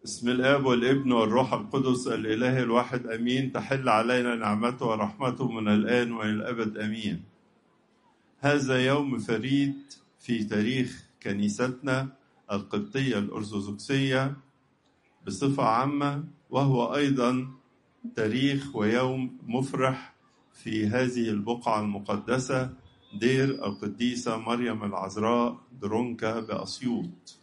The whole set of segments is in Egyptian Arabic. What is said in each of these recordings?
بسم الاب والابن والروح القدس الاله الواحد امين تحل علينا نعمته ورحمته من الان والى الابد امين هذا يوم فريد في تاريخ كنيستنا القبطيه الارثوذكسيه بصفه عامه وهو ايضا تاريخ ويوم مفرح في هذه البقعه المقدسه دير القديسه مريم العذراء درونكا باسيوط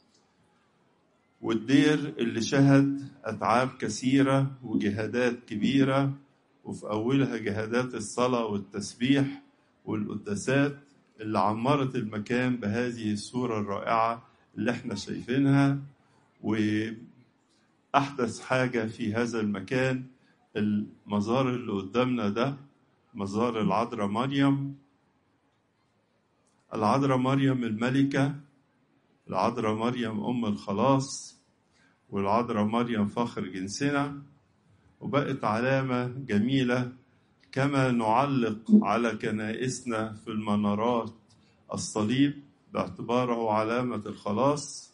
والدير اللي شهد أتعاب كثيرة وجهادات كبيرة وفي أولها جهادات الصلاة والتسبيح والقداسات اللي عمرت المكان بهذه الصورة الرائعة اللي احنا شايفينها وأحدث حاجة في هذا المكان المزار اللي قدامنا ده مزار العذراء مريم العذراء مريم الملكة العذراء مريم أم الخلاص والعذراء مريم فخر جنسنا وبقت علامة جميلة كما نعلق على كنائسنا في المنارات الصليب باعتباره علامة الخلاص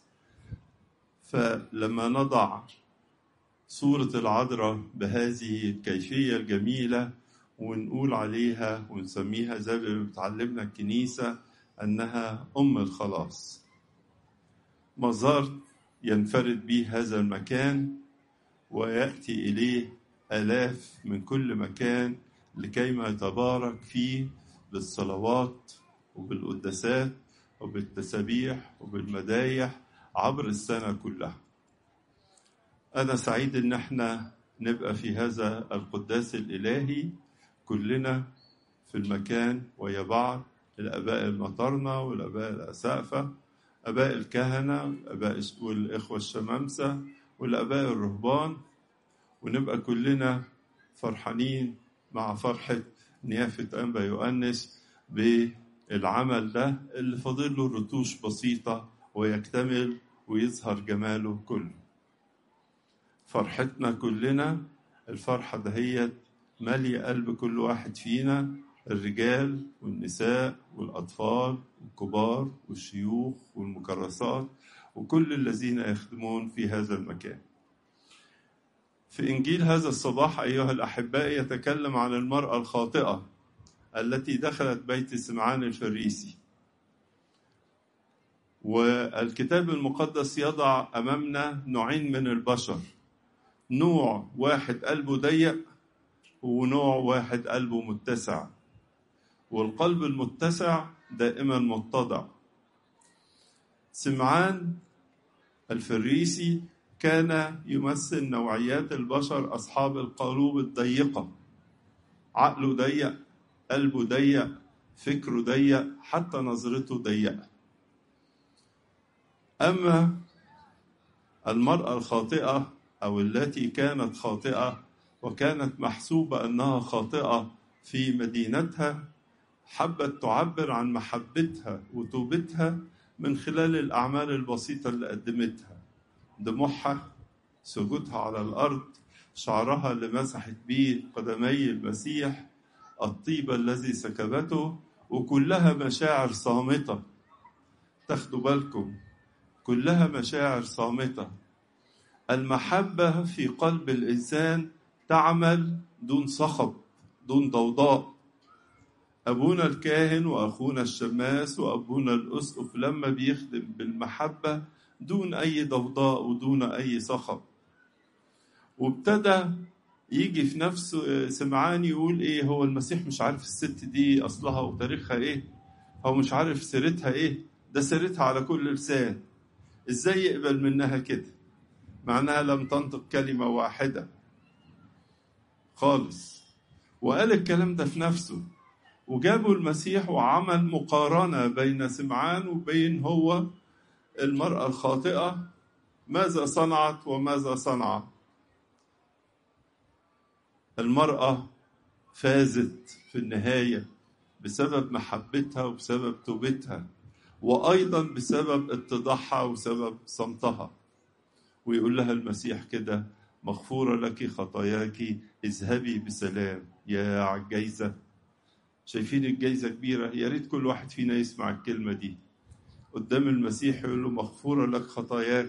فلما نضع صورة العذراء بهذه الكيفية الجميلة ونقول عليها ونسميها زي ما بتعلمنا الكنيسة أنها أم الخلاص مزار ينفرد به هذا المكان ويأتي إليه آلاف من كل مكان لكيما يتبارك فيه بالصلوات وبالقداسات وبالتسابيح وبالمدايح عبر السنة كلها أنا سعيد إن احنا نبقى في هذا القداس الإلهي كلنا في المكان ويا بعض الآباء المطرنة والآباء الأسقفة آباء الكهنة والآباء والإخوة الشمامسة والآباء الرهبان ونبقى كلنا فرحانين مع فرحة نيافة أنبا يؤنس بالعمل ده اللي فاضل له رتوش بسيطة ويكتمل ويظهر جماله كله فرحتنا كلنا الفرحة دهيت مالية قلب كل واحد فينا الرجال والنساء والأطفال والكبار والشيوخ والمكرسات وكل الذين يخدمون في هذا المكان في إنجيل هذا الصباح أيها الأحباء يتكلم عن المرأة الخاطئة التي دخلت بيت سمعان الفريسي والكتاب المقدس يضع أمامنا نوعين من البشر نوع واحد قلبه ضيق ونوع واحد قلبه متسع والقلب المتسع دائما متضع سمعان الفريسي كان يمثل نوعيات البشر أصحاب القلوب الضيقة عقله ضيق قلبه ضيق فكره ضيق حتى نظرته ضيقة أما المرأة الخاطئة أو التي كانت خاطئة وكانت محسوبة أنها خاطئة في مدينتها حبت تعبر عن محبتها وتوبتها من خلال الأعمال البسيطة اللي قدمتها دموعها سجودها على الأرض شعرها اللي مسحت بيه قدمي المسيح الطيب الذي سكبته وكلها مشاعر صامتة تاخدوا بالكم كلها مشاعر صامتة المحبة في قلب الإنسان تعمل دون صخب دون ضوضاء أبونا الكاهن وأخونا الشماس وأبونا الأسقف لما بيخدم بالمحبة دون أي ضوضاء ودون أي صخب وابتدى يجي في نفسه سمعان يقول إيه هو المسيح مش عارف الست دي أصلها وتاريخها إيه هو مش عارف سيرتها إيه ده سيرتها على كل لسان إزاي يقبل منها كده معناها لم تنطق كلمة واحدة خالص وقال الكلام ده في نفسه وجابوا المسيح وعمل مقارنة بين سمعان وبين هو المرأة الخاطئة ماذا صنعت وماذا صنع المرأة فازت في النهاية بسبب محبتها وبسبب توبتها وأيضا بسبب اتضاعها وسبب صمتها ويقول لها المسيح كده مغفورة لك خطاياك اذهبي بسلام يا عالجايزة شايفين الجايزة كبيرة يا ريت كل واحد فينا يسمع الكلمة دي قدام المسيح يقول له مغفورة لك خطاياك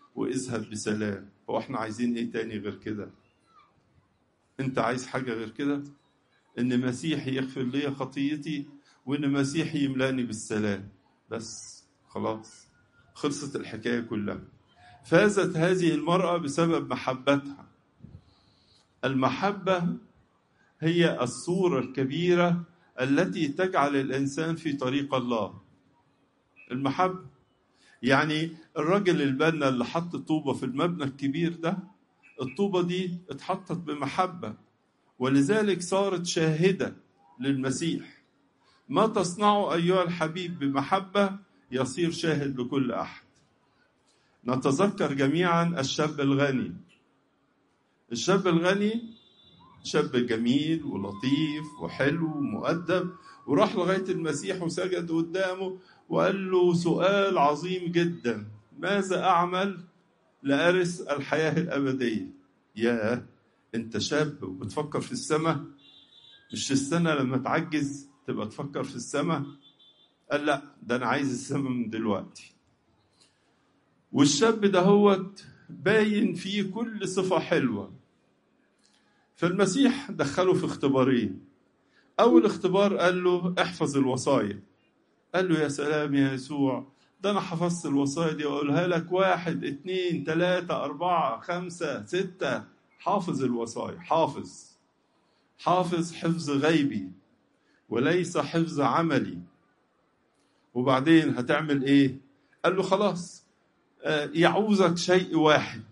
واذهب بسلام هو احنا عايزين ايه تاني غير كده انت عايز حاجة غير كده ان مسيحي يغفر لي خطيتي وان مسيحي يملاني بالسلام بس خلاص خلصت الحكاية كلها فازت هذه المرأة بسبب محبتها المحبة هي الصورة الكبيرة التي تجعل الإنسان في طريق الله المحبة يعني الراجل البنا اللي حط طوبة في المبنى الكبير ده الطوبة دي اتحطت بمحبة ولذلك صارت شاهدة للمسيح ما تصنعه أيها الحبيب بمحبة يصير شاهد لكل أحد نتذكر جميعا الشاب الغني الشاب الغني شاب جميل ولطيف وحلو ومؤدب وراح لغاية المسيح وسجد قدامه وقال له سؤال عظيم جدا ماذا أعمل لأرث الحياة الأبدية يا أنت شاب وبتفكر في السماء مش السنة لما تعجز تبقى تفكر في السماء قال لا ده أنا عايز السماء من دلوقتي والشاب دهوت باين فيه كل صفة حلوة فالمسيح دخله في اختبارين أول اختبار قال له احفظ الوصايا قال له يا سلام يا يسوع ده أنا حفظت الوصايا دي وأقولها لك واحد اتنين تلاتة أربعة خمسة ستة حافظ الوصايا حافظ حافظ حفظ غيبي وليس حفظ عملي وبعدين هتعمل ايه قال له خلاص يعوزك شيء واحد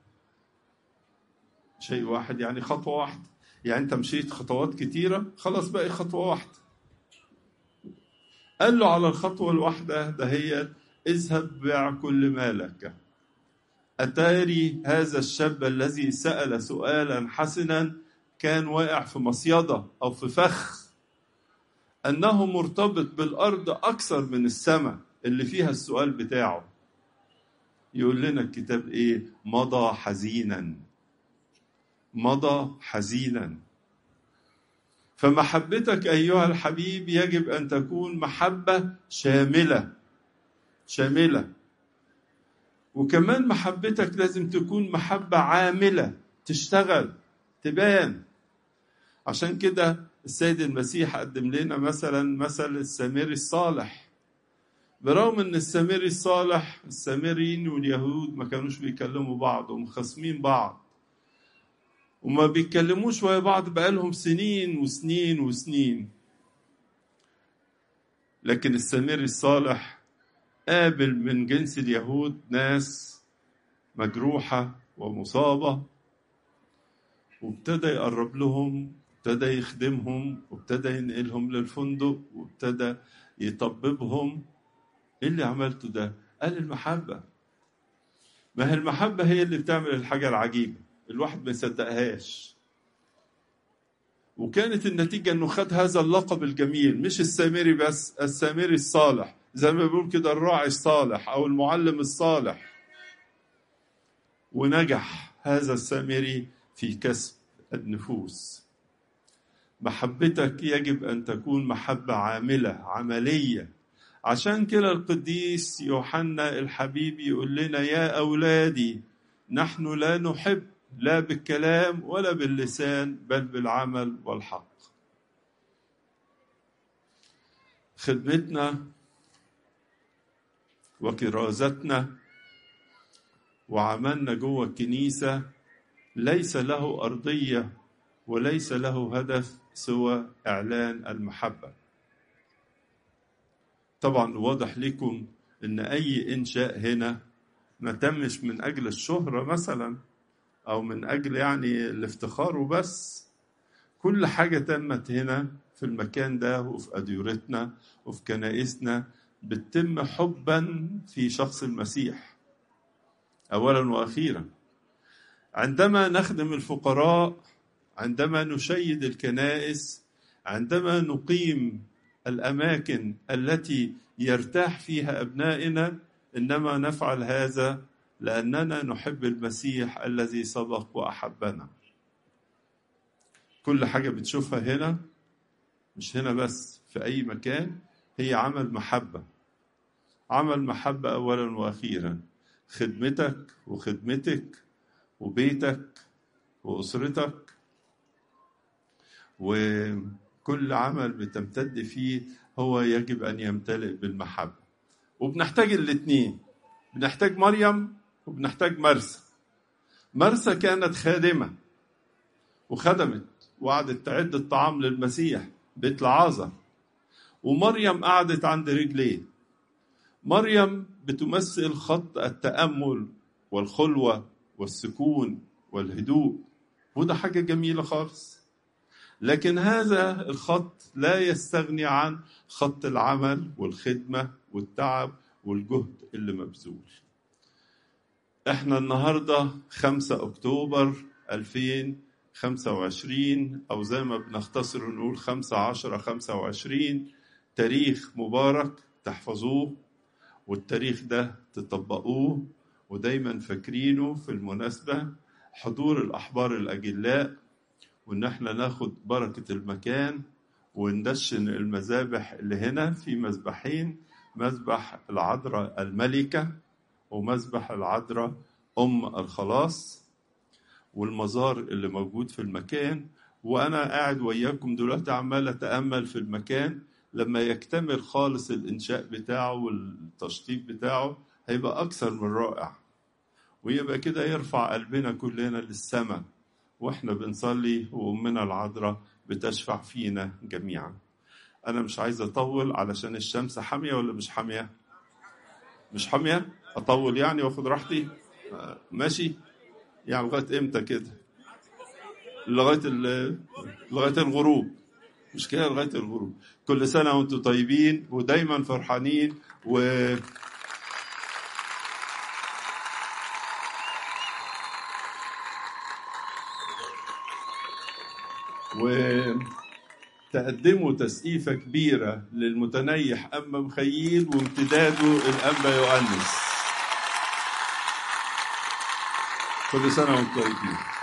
شيء واحد يعني خطوة واحدة يعني أنت مشيت خطوات كتيرة خلاص بقى خطوة واحدة قال له على الخطوة الواحدة ده هي اذهب بيع كل ما لك أتاري هذا الشاب الذي سأل سؤالا حسنا كان واقع في مصيدة أو في فخ أنه مرتبط بالأرض أكثر من السماء اللي فيها السؤال بتاعه يقول لنا الكتاب إيه مضى حزينا مضى حزينا فمحبتك ايها الحبيب يجب ان تكون محبه شامله شامله وكمان محبتك لازم تكون محبه عامله تشتغل تبان عشان كده السيد المسيح قدم لنا مثلا مثل السامري الصالح برغم ان السامري الصالح السامريين واليهود ما كانوش بيكلموا بعض ومخاصمين بعض وما بيتكلموش ويا بعض بقالهم سنين وسنين وسنين لكن السمير الصالح قابل من جنس اليهود ناس مجروحة ومصابة وابتدى يقرب لهم ابتدى يخدمهم وابتدى ينقلهم للفندق وابتدى يطببهم ايه اللي عملته ده قال المحبة ما هي المحبة هي اللي بتعمل الحاجة العجيبة الواحد ما يصدقهاش وكانت النتيجة انه خد هذا اللقب الجميل مش السامري بس السامري الصالح زي ما بيقول كده الراعي الصالح او المعلم الصالح ونجح هذا السامري في كسب النفوس محبتك يجب ان تكون محبة عاملة عملية عشان كده القديس يوحنا الحبيب يقول لنا يا اولادي نحن لا نحب لا بالكلام ولا باللسان بل بالعمل والحق خدمتنا وكرازتنا وعملنا جوه الكنيسة ليس له أرضية وليس له هدف سوى إعلان المحبة طبعا واضح لكم ان اي انشاء هنا ما تمش من اجل الشهرة مثلا او من اجل يعني الافتخار وبس كل حاجة تمت هنا في المكان ده وفي اديرتنا وفي كنائسنا بتتم حبا في شخص المسيح اولا واخيرا عندما نخدم الفقراء عندما نشيد الكنائس عندما نقيم الاماكن التي يرتاح فيها ابنائنا انما نفعل هذا لاننا نحب المسيح الذي سبق واحبنا كل حاجه بتشوفها هنا مش هنا بس في اي مكان هي عمل محبه عمل محبه اولا واخيرا خدمتك وخدمتك وبيتك وأسرتك وكل عمل بتمتد فيه هو يجب أن يمتلئ بالمحبة وبنحتاج الاثنين بنحتاج مريم وبنحتاج مرسى مرسى كانت خادمة وخدمت وقعدت تعد الطعام للمسيح بيت العازر ومريم قعدت عند رجليه مريم بتمثل خط التأمل والخلوة والسكون والهدوء وده حاجة جميلة خالص لكن هذا الخط لا يستغني عن خط العمل والخدمة والتعب والجهد اللي مبذول احنا النهاردة 5 أكتوبر 2025 أو زي ما بنختصر نقول 5 10 25 تاريخ مبارك تحفظوه والتاريخ ده تطبقوه ودايما فاكرينه في المناسبة حضور الأحبار الأجلاء وإن احنا ناخد بركة المكان وندشن المذابح اللي هنا في مذبحين مذبح العذراء الملكة ومذبح العذراء أم الخلاص والمزار اللي موجود في المكان وأنا قاعد وياكم دلوقتي عمال أتأمل في المكان لما يكتمل خالص الإنشاء بتاعه والتشطيب بتاعه هيبقى أكثر من رائع ويبقى كده يرفع قلبنا كلنا للسماء واحنا بنصلي وأمنا العذراء بتشفع فينا جميعا أنا مش عايز أطول علشان الشمس حامية ولا مش حامية؟ مش حامية؟ أطول يعني وآخد راحتي؟ ماشي؟ يعني لغاية إمتى كده؟ لغاية لغاية الغروب مش كده لغاية الغروب كل سنة وأنتم طيبين ودايما فرحانين و وتقدموا تسقيفة كبيرة للمتنيح أما مخيل وامتداده الأنبا يؤنس كل سنة وانتم طيبين